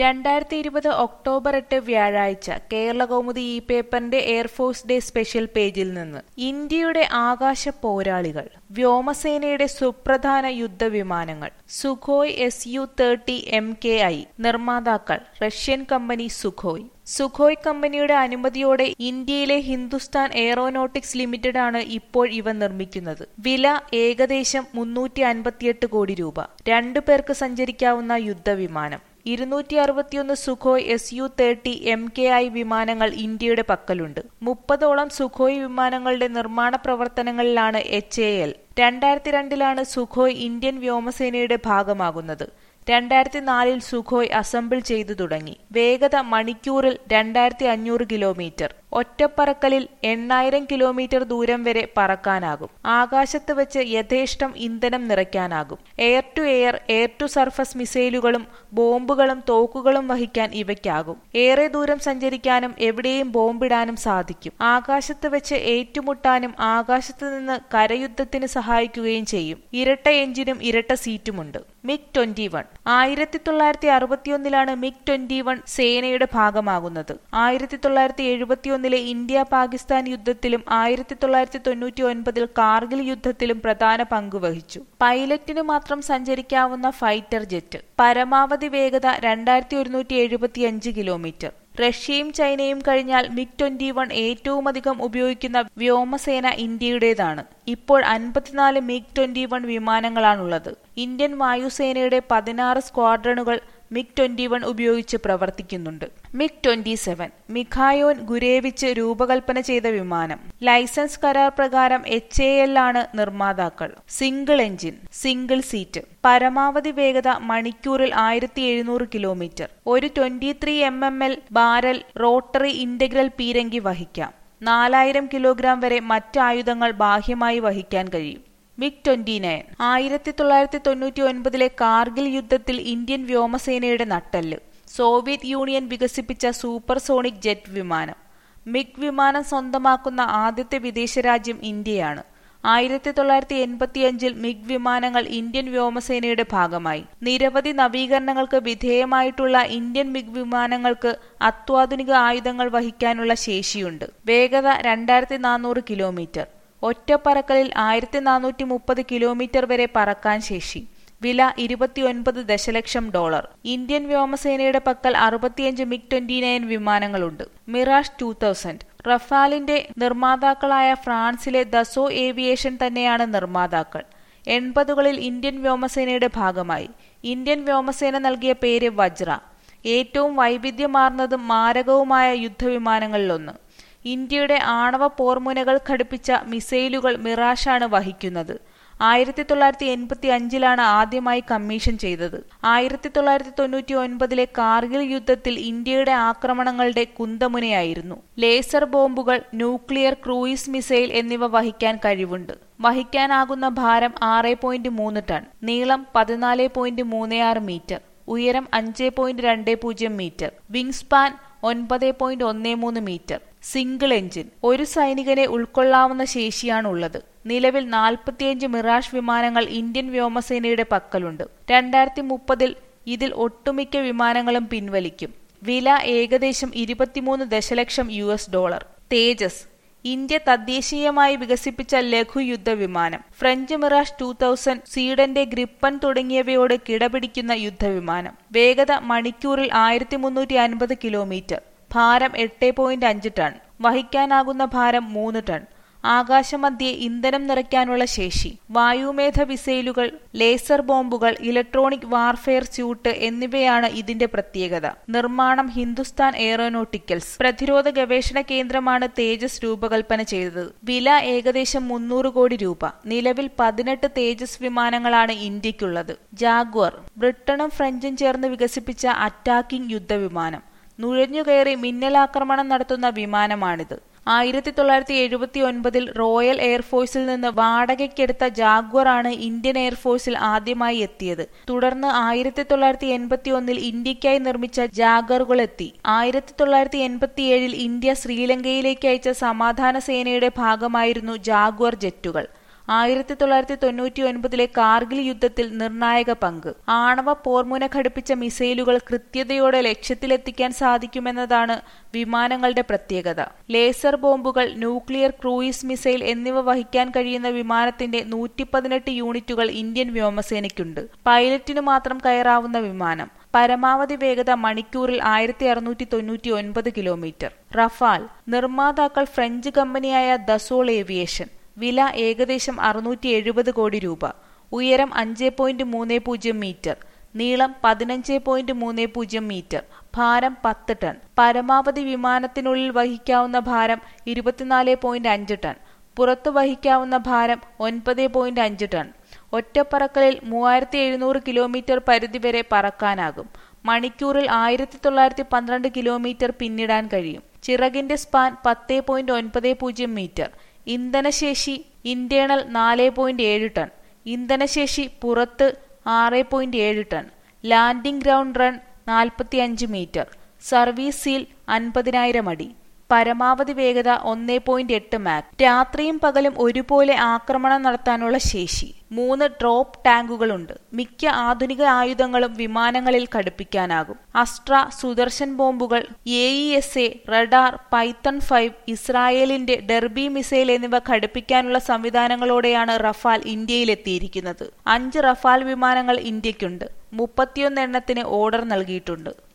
രണ്ടായിരത്തി ഇരുപത് ഒക്ടോബർ എട്ട് വ്യാഴാഴ്ച കേരളകൗമുദി ഈ പേപ്പറിന്റെ എയർഫോഴ്സ് ഡേ സ്പെഷ്യൽ പേജിൽ നിന്ന് ഇന്ത്യയുടെ ആകാശ പോരാളികൾ വ്യോമസേനയുടെ സുപ്രധാന യുദ്ധവിമാനങ്ങൾ Sukhoi S U thirty M K I നിർമ്മാതാക്കൾ റഷ്യൻ കമ്പനി സുഖോയ് സുഖോയ് കമ്പനിയുടെ അനുമതിയോടെ ഇന്ത്യയിലെ ഹിന്ദുസ്ഥാൻ എയറോനോട്ടിക്സ് ലിമിറ്റഡ് ആണ് ഇപ്പോൾ ഇവ നിർമ്മിക്കുന്നത് വില ഏകദേശം മുന്നൂറ്റി അൻപത്തിയെട്ട് കോടി രൂപ രണ്ടു പേർക്ക് സഞ്ചരിക്കാവുന്ന യുദ്ധവിമാനം ഇരുന്നൂറ്റി അറുപത്തിയൊന്ന് Sukhoi S U thirty M K I വിമാനങ്ങൾ ഇന്ത്യയുടെ പക്കലുണ്ട് മുപ്പതോളം സുഖോയ് വിമാനങ്ങളുടെ നിർമ്മാണ പ്രവർത്തനങ്ങളിലാണ് എച്ച് എ എൽ രണ്ടായിരത്തി രണ്ടിലാണ് സുഖോയ് ഇന്ത്യൻ വ്യോമസേനയുടെ ഭാഗമാകുന്നത് രണ്ടായിരത്തി നാലിൽ സുഖോയ് അസംബിൾ ചെയ്തു തുടങ്ങി വേഗത മണിക്കൂറിൽ രണ്ടായിരത്തി അഞ്ഞൂറ് കിലോമീറ്റർ ഒറ്റപ്പറക്കലിൽ എണ്ണായിരം കിലോമീറ്റർ ദൂരം വരെ പറക്കാനാകും ആകാശത്ത് വെച്ച് യഥേഷ്ടം ഇന്ധനം നിറയ്ക്കാനാകും air to air air to surface മിസൈലുകളും ബോംബുകളും തോക്കുകളും വഹിക്കാൻ ഇവയ്ക്കാകും ഏറെ ദൂരം സഞ്ചരിക്കാനും എവിടെയും ബോംബിടാനും സാധിക്കും ആകാശത്ത് വെച്ച് ഏറ്റുമുട്ടാനും ആകാശത്ത് നിന്ന് കരയുദ്ധത്തിന് സഹായിക്കുകയും ചെയ്യും ഇരട്ട എഞ്ചിനും ഇരട്ട സീറ്റുമുണ്ട് മിഗ് ട്വന്റി വൺ ആയിരത്തി തൊള്ളായിരത്തി അറുപത്തിയൊന്നിലാണ് മിഗ് ട്വന്റി വൺ സേനയുടെ ഭാഗമാകുന്നത് ആയിരത്തി തൊള്ളായിരത്തി എഴുപത്തിയൊന്നിലെ ഇന്ത്യ പാകിസ്ഥാൻ യുദ്ധത്തിലും ആയിരത്തി തൊള്ളായിരത്തി തൊണ്ണൂറ്റി ഒൻപതിൽ കാർഗിൽ യുദ്ധത്തിലും പ്രധാന പങ്ക് വഹിച്ചു പൈലറ്റിന് മാത്രം സഞ്ചരിക്കാവുന്ന ഫൈറ്റർ ജെറ്റ് പരമാവധി വേഗത രണ്ടായിരത്തി ഒരുന്നൂറ്റി എഴുപത്തിയഞ്ച് കിലോമീറ്റർ റഷ്യയും ചൈനയും കഴിഞ്ഞാൽ മിഗ് ട്വന്റി വൺ ഏറ്റവുമധികം ഉപയോഗിക്കുന്ന വ്യോമസേന ഇന്ത്യയുടേതാണ് ഇപ്പോൾ അൻപത്തിനാല് മിഗ് ട്വന്റി വൺ വിമാനങ്ങളാണുള്ളത് ഇന്ത്യൻ വായുസേനയുടെ പതിനാറ് സ്ക്വാഡ്രണുകൾ മിഗ് ട്വന്റി വൺ ഉപയോഗിച്ച് പ്രവർത്തിക്കുന്നുണ്ട് MiG twenty seven Mikoyan Gurevich രൂപകൽപ്പന ചെയ്ത വിമാനം ലൈസൻസ് കരാർ പ്രകാരം എച്ച് എ എൽ ആണ് നിർമ്മാതാക്കൾ സിംഗിൾ എഞ്ചിൻ സിംഗിൾ സീറ്റ് പരമാവധി വേഗത മണിക്കൂറിൽ ആയിരത്തി എഴുന്നൂറ് കിലോമീറ്റർ ഒരു twenty three M M L barrel rotary integral പീരങ്കി വഹിക്കാം നാലായിരം കിലോഗ്രാം വരെ മറ്റായുധങ്ങൾ ബാഹ്യമായി വഹിക്കാൻ കഴിയും മിഗ് ട്വന്റി നയൻ ആയിരത്തി തൊള്ളായിരത്തി തൊണ്ണൂറ്റി ഒൻപതിലെ കാർഗിൽ യുദ്ധത്തിൽ ഇന്ത്യൻ വ്യോമസേനയുടെ നട്ടെല്ല് സോവിയറ്റ് യൂണിയൻ വികസിപ്പിച്ച സൂപ്പർസോണിക് ജെറ്റ് വിമാനം മിഗ് വിമാനം സ്വന്തമാക്കുന്ന ആദ്യത്തെ വിദേശ രാജ്യം ഇന്ത്യയാണ് ആയിരത്തി തൊള്ളായിരത്തി എൺപത്തിയഞ്ചിൽ മിഗ് വിമാനങ്ങൾ ഇന്ത്യൻ വ്യോമസേനയുടെ ഭാഗമായി നിരവധി നവീകരണങ്ങൾക്ക് വിധേയമായിട്ടുള്ള ഇന്ത്യൻ മിഗ് വിമാനങ്ങൾക്ക് അത്യാധുനിക ആയുധങ്ങൾ വഹിക്കാനുള്ള ശേഷിയുണ്ട് വേഗത രണ്ടായിരത്തി നാനൂറ് കിലോമീറ്റർ ഒറ്റപ്പറക്കലിൽ ആയിരത്തി നാനൂറ്റി മുപ്പത് കിലോമീറ്റർ വരെ പറക്കാൻ ശേഷി വില ഇരുപത്തിയൊൻപത് ദശലക്ഷം ഡോളർ ഇന്ത്യൻ വ്യോമസേനയുടെ പക്കൽ അറുപത്തിയഞ്ച് മിഗ് ട്വന്റി നയൻ വിമാനങ്ങളുണ്ട് മിറാഷ് ടൂ തൗസൻഡ് റഫാലിന്റെ നിർമ്മാതാക്കളായ ഫ്രാൻസിലെ ദസോ ഏവിയേഷൻ തന്നെയാണ് നിർമ്മാതാക്കൾ എൺപതുകളിൽ ഇന്ത്യൻ വ്യോമസേനയുടെ ഭാഗമായി ഇന്ത്യൻ വ്യോമസേന നൽകിയ പേര് വജ്ര ഏറ്റവും വൈവിധ്യമാർന്നതും മാരകവുമായ യുദ്ധവിമാനങ്ങളിലൊന്ന് ഇന്ത്യയുടെ ആണവ പോർമുനകൾ ഘടിപ്പിച്ച മിസൈലുകൾ മിറാഷാണ് വഹിക്കുന്നത് ആയിരത്തി തൊള്ളായിരത്തി എൺപത്തി അഞ്ചിലാണ് ആദ്യമായി കമ്മീഷൻ ചെയ്തത് ആയിരത്തി തൊള്ളായിരത്തി തൊണ്ണൂറ്റി ഒൻപതിലെ കാർഗിൽ യുദ്ധത്തിൽ ഇന്ത്യയുടെ ആക്രമണങ്ങളുടെ കുന്തമുനയായിരുന്നു ലേസർ ബോംബുകൾ ന്യൂക്ലിയർ ക്രൂയിസ് മിസൈൽ എന്നിവ വഹിക്കാൻ കഴിവുണ്ട് വഹിക്കാനാകുന്ന ഭാരം ആറ് പോയിന്റ് മൂന്ന് ടൺ നീളം പതിനാല് പോയിന്റ് മൂന്ന് ആറ് മീറ്റർ ഉയരം അഞ്ച് പോയിന്റ് രണ്ട് പൂജ്യം മീറ്റർ വിങ് സ്പാൻ ഒൻപത് പോയിന്റ് ഒന്ന് മൂന്ന് മീറ്റർ സിംഗിൾ എഞ്ചിൻ ഒരു സൈനികനെ ഉൾക്കൊള്ളാവുന്ന ശേഷിയാണുള്ളത് നിലവിൽ നാൽപ്പത്തിയഞ്ച് മിറാഷ് വിമാനങ്ങൾ ഇന്ത്യൻ വ്യോമസേനയുടെ പക്കലുണ്ട് രണ്ടായിരത്തി മുപ്പതിൽ ഇതിൽ ഒട്ടുമിക്ക വിമാനങ്ങളും പിൻവലിക്കും വില ഏകദേശം ഇരുപത്തിമൂന്ന് ദശലക്ഷം U S dollar Tejas India തദ്ദേശീയമായി വികസിപ്പിച്ച ലഘു യുദ്ധവിമാനം ഫ്രഞ്ച് മിറാഷ് ടൂ തൗസൻഡ് സ്വീഡന്റെ ഗ്രിപ്പൻ തുടങ്ങിയവയോട് കിടപിടിക്കുന്ന യുദ്ധവിമാനം വേഗത മണിക്കൂറിൽ ആയിരത്തി മുന്നൂറ്റി അൻപത് കിലോമീറ്റർ ഭാരം എട്ട് പോയിന്റ് അഞ്ച് ടൺ വഹിക്കാനാകുന്ന ഭാരം മൂന്ന് ടൺ ആകാശമധ്യേ ഇന്ധനം നിറയ്ക്കാനുള്ള ശേഷി വായുമേധ വിസൈലുകൾ ലേസർ ബോംബുകൾ ഇലക്ട്രോണിക് വാർഫെയർ സ്യൂട്ട് എന്നിവയാണ് ഇതിന്റെ പ്രത്യേകത നിർമ്മാണം ഹിന്ദുസ്ഥാൻ എയറോനോട്ടിക്കൽസ് പ്രതിരോധ ഗവേഷണ കേന്ദ്രമാണ് തേജസ് രൂപകൽപ്പന ചെയ്തത് വില ഏകദേശം മുന്നൂറ് കോടി രൂപ നിലവിൽ പതിനെട്ട് തേജസ് വിമാനങ്ങളാണ് ഇന്ത്യക്കുള്ളത് ജാഗ്വർ ബ്രിട്ടനും ഫ്രഞ്ചും ചേർന്ന് വികസിപ്പിച്ച അറ്റാക്കിംഗ് യുദ്ധവിമാനം നുഴഞ്ഞുകയറി മിന്നലാക്രമണം നടത്തുന്ന വിമാനമാണിത് ആയിരത്തി തൊള്ളായിരത്തി എഴുപത്തി ഒൻപതിൽ റോയൽ എയർഫോഴ്സിൽ നിന്ന് വാടകയ്ക്കെടുത്ത ജാഗ്വർ ആണ് ഇന്ത്യൻ എയർഫോഴ്സിൽ ആദ്യമായി എത്തിയത് തുടർന്ന് ആയിരത്തി തൊള്ളായിരത്തി എൺപത്തി ഒന്നിൽ ഇന്ത്യക്കായി നിർമ്മിച്ച ജാഗറുകൾ എത്തി ആയിരത്തി തൊള്ളായിരത്തി എൺപത്തിയേഴിൽ ഇന്ത്യ ശ്രീലങ്കയിലേക്ക് അയച്ച സമാധാന സേനയുടെ ഭാഗമായിരുന്നു ജാഗ്വർ ജെറ്റുകൾ ആയിരത്തി തൊള്ളായിരത്തി തൊണ്ണൂറ്റി ഒൻപതിലെ കാർഗിൽ യുദ്ധത്തിൽ നിർണായക പങ്ക് ആണവ പോർമുന ഘടിപ്പിച്ച മിസൈലുകൾ കൃത്യതയോടെ ലക്ഷ്യത്തിലെത്തിക്കാൻ സാധിക്കുമെന്നതാണ് വിമാനങ്ങളുടെ പ്രത്യേകത ലേസർ ബോംബുകൾ ന്യൂക്ലിയർ ക്രൂയിസ് മിസൈൽ എന്നിവ വഹിക്കാൻ കഴിയുന്ന വിമാനത്തിന്റെ നൂറ്റി പതിനെട്ട് യൂണിറ്റുകൾ ഇന്ത്യൻ വ്യോമസേനയ്ക്കുണ്ട് പൈലറ്റിനു മാത്രം കയറാവുന്ന വിമാനം പരമാവധി വേഗത മണിക്കൂറിൽ ആയിരത്തി അറുന്നൂറ്റി തൊണ്ണൂറ്റി ഒൻപത് കിലോമീറ്റർ റഫാൽ നിർമ്മാതാക്കൾ ഫ്രഞ്ച് കമ്പനിയായ ദസോൾ ഏവിയേഷൻ വില ഏകദേശം അറുന്നൂറ്റി എഴുപത് കോടി രൂപ ഉയരം അഞ്ച് പോയിന്റ് മൂന്ന് പൂജ്യം മീറ്റർ നീളം പതിനഞ്ച് പോയിന്റ് മൂന്ന് പൂജ്യം മീറ്റർ ഭാരം പത്ത് ടൺ പരമാവധി വിമാനത്തിനുള്ളിൽ വഹിക്കാവുന്ന ഭാരം ഇരുപത്തിനാല് പോയിന്റ് അഞ്ച് ടൺ പുറത്തു വഹിക്കാവുന്ന ഭാരം ഒൻപത് പോയിന്റ് അഞ്ച് ടൺ ഒറ്റപ്പറക്കലിൽ മൂവായിരത്തി എഴുന്നൂറ് കിലോമീറ്റർ പരിധിവരെ പറക്കാനാകും മണിക്കൂറിൽ ആയിരത്തി തൊള്ളായിരത്തി പന്ത്രണ്ട് കിലോമീറ്റർ പിന്നിടാൻ കഴിയും ചിറകിന്റെ സ്പാൻ പത്ത് പോയിന്റ് ഒൻപത് പൂജ്യം മീറ്റർ ഇന്ധനശേഷി ഇന്റേണൽ നാല് പോയിന്റ് ഏഴ് ടൺ ഇന്ധനശേഷി പുറത്ത് ആറ് പോയിന്റ് ഏഴ് ടൺ ലാൻഡിംഗ് ഗ്രൗണ്ട് റൺ നാൽപ്പത്തി അഞ്ച് മീറ്റർ സർവീസ് സീൽ അൻപതിനായിരം അടി പരമാവധി വേഗത ഒന്നേ പോയിന്റ് എട്ട് മാക് രാത്രിയും പകലും ഒരുപോലെ ആക്രമണം നടത്താനുള്ള ശേഷി മൂന്ന് ഡ്രോപ്പ് ടാങ്കുകളുണ്ട് മിക്ക ആധുനിക ആയുധങ്ങളും വിമാനങ്ങളിൽ ഘടിപ്പിക്കാനാകും അസ്ട്ര സുദർശൻ ബോംബുകൾ A E S A radar Python five ഇസ്രായേലിന്റെ ഡെർബി മിസൈൽ എന്നിവ ഘടിപ്പിക്കാനുള്ള സംവിധാനങ്ങളോടെയാണ് റഫാൽ ഇന്ത്യയിലെത്തിയിരിക്കുന്നത് അഞ്ച് റഫാൽ വിമാനങ്ങൾ ഇന്ത്യക്കുണ്ട് മുപ്പത്തിയൊന്ന് എണ്ണത്തിന് ഓർഡർ നൽകിയിട്ടുണ്ട്